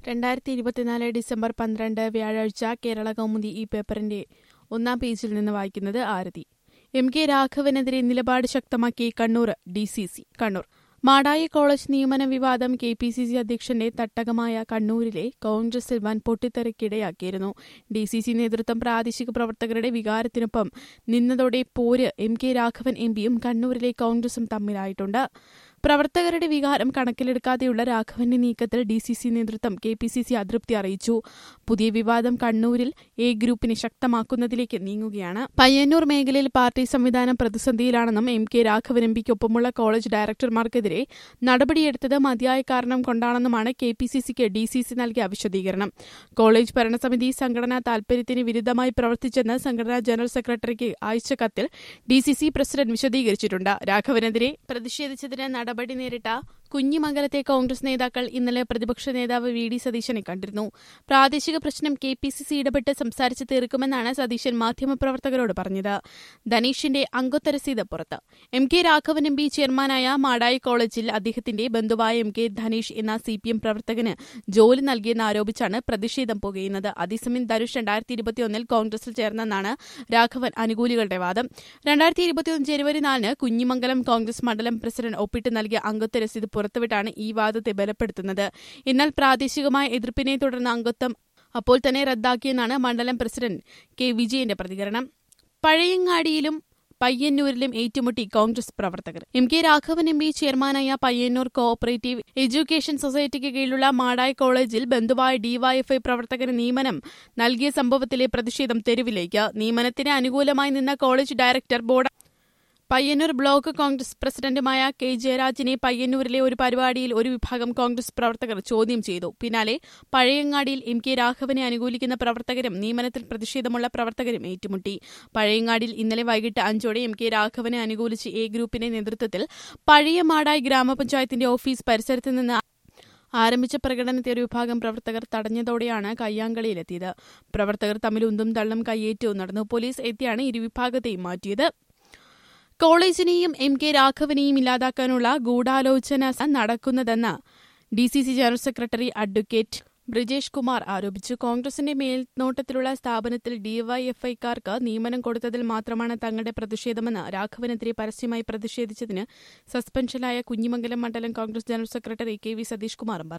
രണ്ടായിരത്തി ഇരുപത്തിനാല് ഡിസംബർ പന്ത്രണ്ട് വ്യാഴാഴ്ച കേരള കൗമുദി ഈ പേപ്പറിന്റെ ഒന്നാം പേജിൽ നിന്ന് വായിക്കുന്നത് ആരതി എം കെ രാഘവനെതിരെ നിലപാട് ശക്തമാക്കി Kannur D C C Kannur Madayi college നിയമന വിവാദം കെ പി സി സി അധ്യക്ഷന്റെ തട്ടകമായ കണ്ണൂരിലെ കോൺഗ്രസിൽ വൻ പൊട്ടിത്തെറിക്കിടയാക്കിയിരുന്നു ഡി സി സി നേതൃത്വം പ്രാദേശിക പ്രവർത്തകരുടെ വികാരത്തിനൊപ്പം നിന്നതോടെ പോര് എം കെ രാഘവൻ എം പിയും കണ്ണൂരിലെ കോൺഗ്രസും തമ്മിലായിട്ടുണ്ട് പ്രവർത്തകരുടെ വികാരം കണക്കിലെടുക്കാതെയുള്ള രാഘവന്റെ നീക്കത്തിൽ ഡി സി സി നേതൃത്വം കെ പി സി സി അതൃപ്തി അറിയിച്ചു പുതിയ വിവാദം കണ്ണൂരിൽ എ ഗ്രൂപ്പിനെ ശക്തമാക്കുന്നതിലേക്ക് നീങ്ങുകയാണ് പയ്യന്നൂർ മേഖലയിൽ പാർട്ടി സംവിധാനം പ്രതിസന്ധിയിലാണെന്നും എം കെ രാഘവൻ എം പിക്കൊപ്പമുള്ള കോളേജ് ഡയറക്ടർമാർക്കെതിരെ നടപടിയെടുത്തത് മതിയായ കാരണം കൊണ്ടാണെന്നുമാണ് കെ പി സി സിക്ക് ഡി സി സി നൽകിയ വിശദീകരണം കോളേജ് ഭരണസമിതി സംഘടനാ താൽപര്യത്തിന് വിരുദ്ധമായി പ്രവർത്തിച്ചെന്ന് സംഘടനാ ജനറൽ സെക്രട്ടറിക്ക് അയച്ച കത്തിൽ ഡി സി സി പ്രസിഡന്റ് വിശദീകരിച്ചിട്ടുണ്ട് രാഘവനെതിരെ പ്രതിഷേധിച്ചതിന് നടപടി നേരിട്ട കുഞ്ഞിമംഗലത്തെ കോൺഗ്രസ് നേതാക്കൾ ഇന്നലെ പ്രതിപക്ഷ നേതാവ് വി ഡി സതീശനെ കണ്ടിരുന്നു പ്രാദേശിക പ്രശ്നം കെ പി സി സി ഇടപെട്ട് സംസാരിച്ച് തീർക്കുമെന്നാണ് സതീശൻ മാധ്യമപ്രവർത്തകരോട് പറഞ്ഞത് ധനീഷിന്റെ അംഗത്വ രസീത് പുറത്ത് M K Raghavan M P ചെയർമാനായ മാടായി കോളേജിൽ അദ്ദേഹത്തിന്റെ ബന്ധുവായ എം കെ ധനീഷ് എന്ന സി പി എം പ്രവർത്തകന് ജോലി നൽകിയെന്ന് ആരോപിച്ചാണ് പ്രതിഷേധം പുകയുന്നത് അതേസമയം ധനുഷ് രണ്ടായിരത്തി ഇരുപത്തിയൊന്നിൽ കോൺഗ്രസിൽ ചേർന്നെന്നാണ് രാഘവൻ അനുകൂലികളുടെ വാദം രണ്ടായിരത്തി ഇരുപത്തിയൊന്ന് ജനുവരി നാലിന് കുഞ്ഞിമംഗലം കോൺഗ്രസ് മണ്ഡലം പ്രസിഡന്റ് ഒപ്പിട്ട് നൽകിയ അംഗത്വ രസീത് പുറത്തുവിട്ടാണ് ഈ വാദത്തെ ബലപ്പെടുത്തുന്നത് എന്നാൽ പ്രാദേശികമായ എതിർപ്പിനെ തുടർന്ന് അംഗത്വം അപ്പോൾ തന്നെ റദ്ദാക്കിയെന്നാണ് മണ്ഡലം പ്രസിഡന്റ് കെ വിജയന്റെ പ്രതികരണം പഴയങ്ങാടിയിലും പയ്യന്നൂരിലും ഏറ്റുമുട്ടി കോൺഗ്രസ് പ്രവർത്തകർ M K Raghavan M P ചെയർമാനായ പയ്യന്നൂർ കോഓപ്പറേറ്റീവ് എഡ്യൂക്കേഷൻ സൊസൈറ്റിക്ക് കീഴിലുള്ള മാടായി കോളേജിൽ ബന്ധുവായ ഡിവൈഎഫ്ഐ പ്രവർത്തകന് നിയമനം നൽകിയ സംഭവത്തിലെ പ്രതിഷേധം തെരുവിലേക്ക് നിയമനത്തിന് അനുകൂലമായി നിന്ന college director board Payyanur block Congress പ്രസിഡന്റുമായ കെ ജയരാജിനെ പയ്യന്നൂരിലെ ഒരു പരിപാടിയിൽ ഒരു വിഭാഗം കോൺഗ്രസ് പ്രവർത്തകർ ചോദ്യം ചെയ്തു പിന്നാലെ പഴയങ്ങാടിയിൽ എം കെ രാഘവനെ അനുകൂലിക്കുന്ന പ്രവർത്തകരും നിയമനത്തിൽ പ്രതിഷേധമുള്ള പ്രവർത്തകരും ഏറ്റുമുട്ടി പഴയങ്ങാടിയിൽ ഇന്നലെ വൈകിട്ട് അഞ്ചോടെ എം കെ രാഘവനെ അനുകൂലിച്ച് എ ഗ്രൂപ്പിന്റെ നേതൃത്വത്തിൽ പഴയ മാടായി ഗ്രാമപഞ്ചായത്തിന്റെ ഓഫീസ് പരിസരത്ത് നിന്ന് ആരംഭിച്ച പ്രകടനത്തെ ഒരു വിഭാഗം പ്രവർത്തകർ തടഞ്ഞതോടെയാണ് കയ്യാങ്കളിയിലെത്തിയത് പ്രവർത്തകർ തമ്മിൽ ഉന്തും തള്ളും കയ്യേറ്റവും നടന്നു പോലീസ് എത്തിയാണ് ഇരുവിഭാഗത്തെയും മാറ്റിയത് കോളേജിനെയും എം കെ രാഘവനെയും ഇല്ലാതാക്കാനുള്ള ഗൂഢാലോചന നടക്കുന്നതെന്ന് D C C general secretary advocate Brijesh Kumar ആരോപിച്ചു കോൺഗ്രസിന്റെ മേൽനോട്ടത്തിലുള്ള സ്ഥാപനത്തിൽ ഡിവൈഎഫ്ഐക്കാർക്ക് നിയമനം കൊടുത്തതിൽ മാത്രമാണ് തങ്ങളുടെ പ്രതിഷേധമെന്ന് രാഘവനെതിരെ പരസ്യമായി പ്രതിഷേധിച്ചതിന് സസ്പെൻഷനായ കുഞ്ഞിമംഗലം മണ്ഡലം Congress general secretary K V Satheesh കുമാറും പറഞ്ഞു